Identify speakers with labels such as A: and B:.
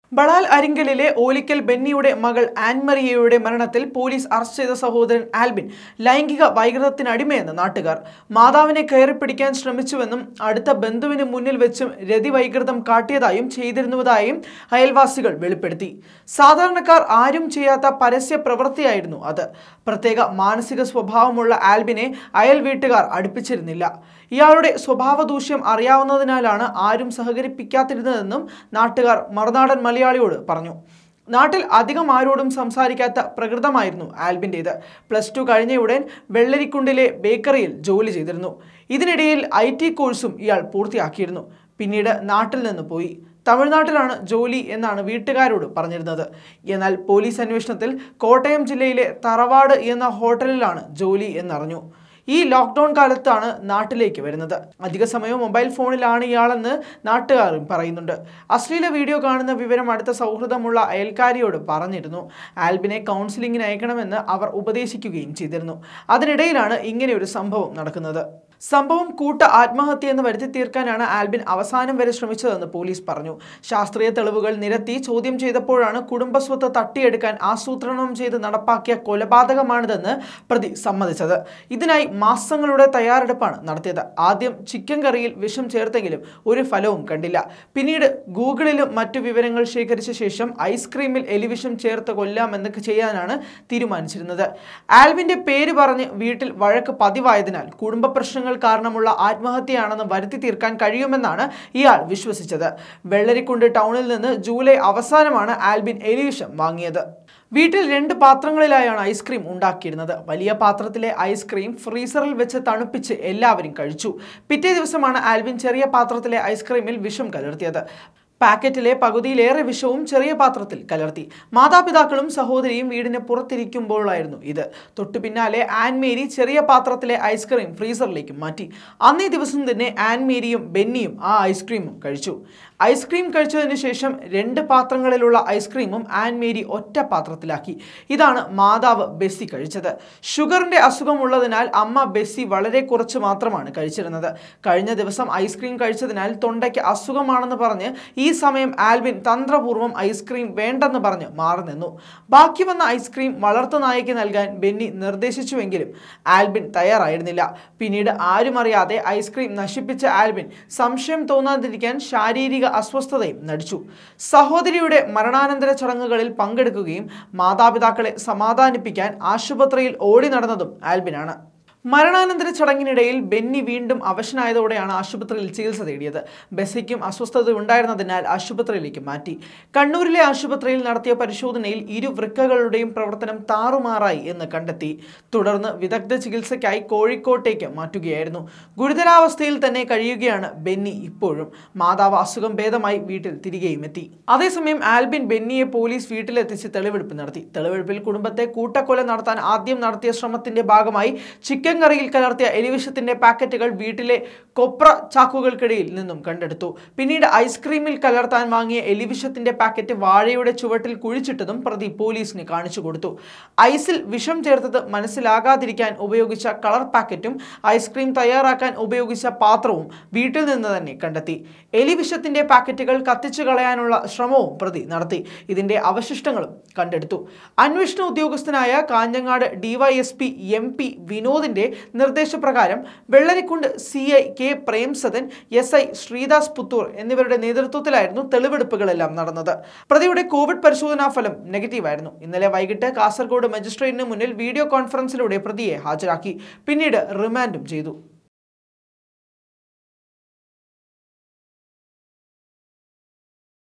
A: ബളാൽ അരിങ്കലിലെ ഓലിക്കൽ ബെന്നിയുടെ മകൾ ആൻമറിയയുടെ മരണത്തിൽ police arrest ചെയ്ത സഹോദരൻ ആൽബിൻ ലൈംഗിക വൈകൃതത്തിനടിമയെന്ന് നാട്ടുകാർ മാതാവിനെ കയറിപ്പിടിക്കാൻ ശ്രമിച്ചുവെന്നും അടുത്ത ബന്ധുവിന് മുന്നിൽ വെച്ചും രതി വൈകൃതം കാട്ടിയതായും ചെയ്തിരുന്നതായും അയൽവാസികൾ വെളിപ്പെടുത്തി സാധാരണക്കാർ ആരും ചെയ്യാത്ത പരസ്യ പ്രവൃത്തിയായിരുന്നു അത് പ്രത്യേക മാനസിക സ്വഭാവമുള്ള ആൽബിനെ അയൽ വീട്ടുകാർ അടുപ്പിച്ചിരുന്നില്ല ഇയാളുടെ സ്വഭാവ ദൂഷ്യം അറിയാവുന്നതിനാലാണ് ആരും സഹകരിപ്പിക്കാതിരുന്നതെന്നും നാട്ടുകാർ മറുനാടൻ മലയാളിയോട് പറഞ്ഞു നാട്ടിൽ അധികം ആരോടും സംസാരിക്കാത്ത പ്രകൃതമായിരുന്നു ആൽബിൻ്റേത് പ്ലസ് ടു കഴിഞ്ഞയുടൻ വെള്ളരിക്കുണ്ടിലെ ബേക്കറിയിൽ ജോലി ചെയ്തിരുന്നു ഇതിനിടയിൽ ഐ ടി കോഴ്സും ഇയാൾ പൂർത്തിയാക്കിയിരുന്നു പിന്നീട് നാട്ടിൽ നിന്ന് പോയി തമിഴ്നാട്ടിലാണ് ജോലി എന്നാണ് വീട്ടുകാരോട് പറഞ്ഞിരുന്നത് എന്നാൽ പോലീസ് അന്വേഷണത്തിൽ കോട്ടയം ജില്ലയിലെ തറവാട് എന്ന ഹോട്ടലിലാണ് ജോലി എന്നറിഞ്ഞു ഈ ലോക്ക്ഡൗൺ കാലത്താണ് നാട്ടിലേക്ക് വരുന്നത് അധിക സമയവും മൊബൈൽ ഫോണിലാണ് ഇയാളെന്ന് നാട്ടുകാരും പറയുന്നുണ്ട് അശ്ലീല വീഡിയോ കാണുന്ന വിവരം അടുത്ത സൗഹൃദമുള്ള അയൽക്കാരിയോട് പറഞ്ഞിരുന്നു ആൽബിനെ കൗൺസിലിങ്ങിന് അയക്കണമെന്ന് അവർ ഉപദേശിക്കുകയും ചെയ്തിരുന്നു അതിനിടയിലാണ് ഇങ്ങനെ ഒരു സംഭവം നടക്കുന്നത് സംഭവം കൂട്ട ആത്മഹത്യ എന്ന് വരുത്തി തീർക്കാനാണ് ആൽബിൻ അവസാനം വരെ ശ്രമിച്ചതെന്ന് പോലീസ് പറഞ്ഞു ശാസ്ത്രീയ തെളിവുകൾ നിരത്തി ചോദ്യം ചെയ്തപ്പോഴാണ് കുടുംബസ്വത്ത് തട്ടിയെടുക്കാൻ ആസൂത്രണം ചെയ്ത് നടപ്പാക്കിയ കൊലപാതകമാണിതെന്ന് പ്രതി സമ്മതിച്ചത് ഇതിനായി മാസങ്ങളുടെ തയ്യാറെടുപ്പാണ് നടത്തിയത് ആദ്യം ചിക്കൻ കറിയിൽ വിഷം ചേർത്തെങ്കിലും ഒരു ഫലവും കണ്ടില്ല പിന്നീട് ഗൂഗിളിലും മറ്റു വിവരങ്ങൾ ശേഖരിച്ച ശേഷം ഐസ്ക്രീമിൽ എലിവിഷം ചേർത്ത് കൊല്ലാമെന്നൊക്കെ ചെയ്യാനാണ് തീരുമാനിച്ചിരുന്നത് ആൽവിന്റെ പേര് പറഞ്ഞ് വീട്ടിൽ വഴക്ക് പതിവായതിനാൽ കുടുംബ പ്രശ്നങ്ങൾ കാരണമുള്ള ആത്മഹത്യയാണെന്ന് വരുത്തി തീർക്കാൻ കഴിയുമെന്നാണ് ഇയാൾ വിശ്വസിച്ചത് വെള്ളരിക്കുണ്ട് ടൗണിൽ നിന്ന് ജൂലൈ അവസാനമാണ് ആൽബിൻ എലിവിഷം വാങ്ങിയത് വീട്ടിൽ രണ്ട് പാത്രങ്ങളിലായാണ് ഐസ്ക്രീം ഉണ്ടാക്കിയിരുന്നത് വലിയ പാത്രത്തിലെ ഐസ്ക്രീം ഫ്രീസറിൽ വെച്ച് തണുപ്പിച്ച് എല്ലാവരും കഴിച്ചു പിറ്റേ ദിവസമാണ് ആൽവിൻ ചെറിയ പാത്രത്തിലെ ഐസ്ക്രീമിൽ വിഷം കലർത്തിയത് പാക്കറ്റിലെ പകുതിയിലേറെ വിഷവും ചെറിയ പാത്രത്തിൽ കലർത്തി മാതാപിതാക്കളും സഹോദരിയും വീടിന് പുറത്തിരിക്കുമ്പോഴായിരുന്നു ഇത് തൊട്ടു പിന്നാലെ ആൻമേരി ചെറിയ പാത്രത്തിലെ ഐസ്ക്രീം ഫ്രീസറിലേക്ക് മാറ്റി അന്നേ ദിവസം തന്നെ ആൻമേരിയും ബെന്നിയും ആ ഐസ്ക്രീമും കഴിച്ചു ഐസ്ക്രീം കഴിച്ചതിന് ശേഷം രണ്ട് പാത്രങ്ങളിലുള്ള ഐസ്ക്രീമും ആൻമേരി ഒറ്റ പാത്രത്തിലാക്കി ഇതാണ് മാതാവ് ബെസ്സി കഴിച്ചത് ഷുഗറിന്റെ അസുഖമുള്ളതിനാൽ അമ്മ ബെസ്സി വളരെ കുറച്ച് മാത്രമാണ് കഴിച്ചിരുന്നത് കഴിഞ്ഞ ദിവസം ഐസ്ക്രീം കഴിച്ചതിനാൽ തൊണ്ടയ്ക്ക് അസുഖമാണെന്ന് പറഞ്ഞ് ഈ സമയം ആൽവിൻ തന്ത്രപൂർവ്വം ഐസ്ക്രീം വേണ്ടെന്ന് പറഞ്ഞ് മാറി നിന്നു ബാക്കി വന്ന ഐസ്ക്രീം വളർത്തു നായയ്ക്ക് നൽകാൻ ബെന്നി നിർദ്ദേശിച്ചുവെങ്കിലും ആൽബിൻ തയ്യാറായിരുന്നില്ല പിന്നീട് ആരും അറിയാതെ ഐസ്ക്രീം നശിപ്പിച്ച ആൽബിൻ സംശയം തോന്നാതിരിക്കാൻ ശാരീരിക അസ്വസ്ഥതയും നടിച്ചു സഹോദരിയുടെ മരണാനന്തര ചടങ്ങുകളിൽ പങ്കെടുക്കുകയും മാതാപിതാക്കളെ സമാധാനിപ്പിക്കാൻ ആശുപത്രിയിൽ ഓടി നടന്നതും ആൽബിനാണ് മരണാനന്തര ചടങ്ങിനിടയിൽ ബെന്നി വീണ്ടും അവശനായതോടെയാണ് ആശുപത്രിയിൽ ചികിത്സ തേടിയത് ബെസ്സിക്കും അസ്വസ്ഥത ഉണ്ടായിരുന്നതിനാൽ ആശുപത്രിയിലേക്ക് മാറ്റി കണ്ണൂരിലെ ആശുപത്രിയിൽ നടത്തിയ പരിശോധനയിൽ ഇരു വൃക്കകളുടെയും പ്രവർത്തനം താറുമാറായി എന്ന് കണ്ടെത്തി തുടർന്ന് വിദഗ്ധ ചികിത്സയ്ക്കായി കോഴിക്കോട്ടേക്ക് മാറ്റുകയായിരുന്നു ഗുരുതരാവസ്ഥയിൽ തന്നെ കഴിയുകയാണ് ബെന്നി ഇപ്പോഴും മാതാവ് അസുഖം ഭേദമായി വീട്ടിൽ തിരികെയും എത്തി അതേസമയം ആൽബിൻ ബെന്നിയെ പോലീസ് വീട്ടിലെത്തിച്ച് തെളിവെടുപ്പ് നടത്തി തെളിവെടുപ്പിൽ കുടുംബത്തെ കൂട്ടക്കൊല നടത്താൻ ആദ്യം നടത്തിയ ശ്രമത്തിന്റെ ഭാഗമായി ചിക്കൻ കറിയിൽ കലർത്തിയ എലിവിഷത്തിന്റെ പാക്കറ്റുകൾ വീട്ടിലെ കൊപ്ര ചാക്കുകൾക്കിടയിൽ നിന്നും കണ്ടെടുത്തു പിന്നീട് ഐസ്ക്രീമിൽ കലർത്താൻ വാങ്ങിയ എലിവിഷത്തിന്റെ പാക്കറ്റ് വാഴയുടെ ചുവട്ടിൽ കുഴിച്ചിട്ടതും പ്രതി പോലീസിന് കാണിച്ചു കൊടുത്തു ഐസിൽ വിഷം ചേർത്തത് മനസ്സിലാകാതിരിക്കാൻ ഉപയോഗിച്ച കളർ പാക്കറ്റും ഐസ്ക്രീം തയ്യാറാക്കാൻ ഉപയോഗിച്ച പാത്രവും വീട്ടിൽ നിന്ന് തന്നെ കണ്ടെത്തി എലിവിഷത്തിന്റെ പാക്കറ്റുകൾ കത്തിച്ചു കളയാനുള്ള ശ്രമവും പ്രതി നടത്തി ഇതിന്റെ അവശിഷ്ടങ്ങളും കണ്ടെടുത്തു അന്വേഷണ ഉദ്യോഗസ്ഥനായ കാഞ്ഞങ്ങാട് ഡിവൈഎസ്പി എം പി വിനോദിന്റെ നിർദ്ദേശപ്രകാരം Vellarikundu C I K Premsadan S I Sreedas Puthur എന്നിവരുടെ നേതൃത്വത്തിലായിരുന്നു തെളിവെടുപ്പുകളെല്ലാം നടന്നത് പ്രതിയുടെ കോവിഡ് പരിശോധനാ ഫലം നെഗറ്റീവായിരുന്നു ഇന്നലെ വൈകിട്ട് കാസർഗോഡ് മജിസ്ട്രേറ്റിന് മുന്നിൽ വീഡിയോ കോൺഫറൻസിലൂടെ പ്രതിയെ ഹാജരാക്കി പിന്നീട് റിമാൻഡും ചെയ്തു